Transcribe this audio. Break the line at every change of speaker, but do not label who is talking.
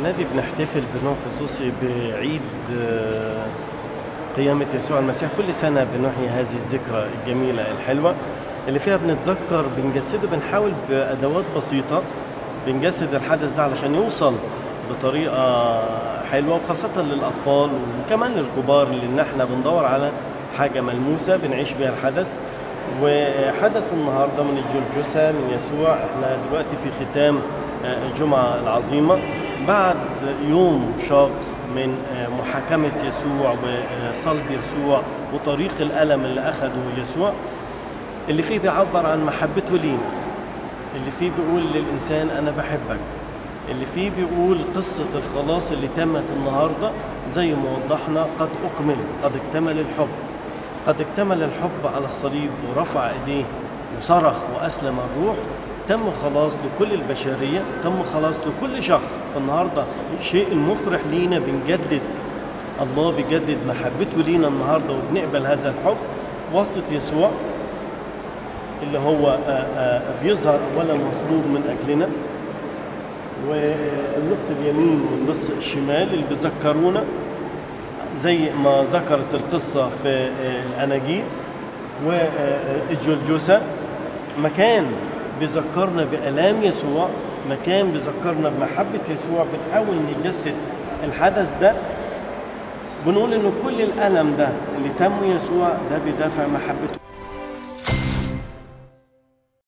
السنة دي بنحتفل بنوع خصوصي بعيد آه، قيامة يسوع المسيح كل سنة بنحيي هذه الذكرى الجميلة الحلوة اللي فيها بنتذكر بنجسده بنحاول بأدوات بسيطة بنجسد الحدث ده علشان يوصل بطريقة حلوة وخاصة للأطفال وكمان للكبار لأن احنا بندور على حاجة ملموسة بنعيش بيها الحدث وحدث النهارده من الجلجسة من يسوع احنا دلوقتي في ختام آه، الجمعة العظيمة بعد يوم شاق من آه، محاكمة يسوع وصلب يسوع وطريق الألم اللي أخده يسوع اللي فيه بيعبر عن محبته لينا اللي فيه بيقول للإنسان أنا بحبك اللي فيه بيقول قصة الخلاص اللي تمت النهاردة زي ما وضحنا قد أكملت قد اكتمل الحب قد اكتمل الحب على الصليب ورفع ايديه وصرخ واسلم الروح تم خلاص لكل البشريه تم خلاص لكل شخص فالنهارده الشيء المفرح لينا بنجدد الله بيجدد محبته لينا النهارده وبنقبل هذا الحب واسطه يسوع اللي هو آه، آه، بيظهر اولا مصلوب من اجلنا والنص اليمين والنص الشمال اللي بيذكرونا زي ما ذكرت القصة في آه، الأناجيل والجلجسة مكان بيذكرنا بآلام يسوع مكان بيذكرنا بمحبة يسوع بنحاول نجسد الحدث ده بنقول إنه كل الألم ده اللي تم يسوع ده بيدافع محبته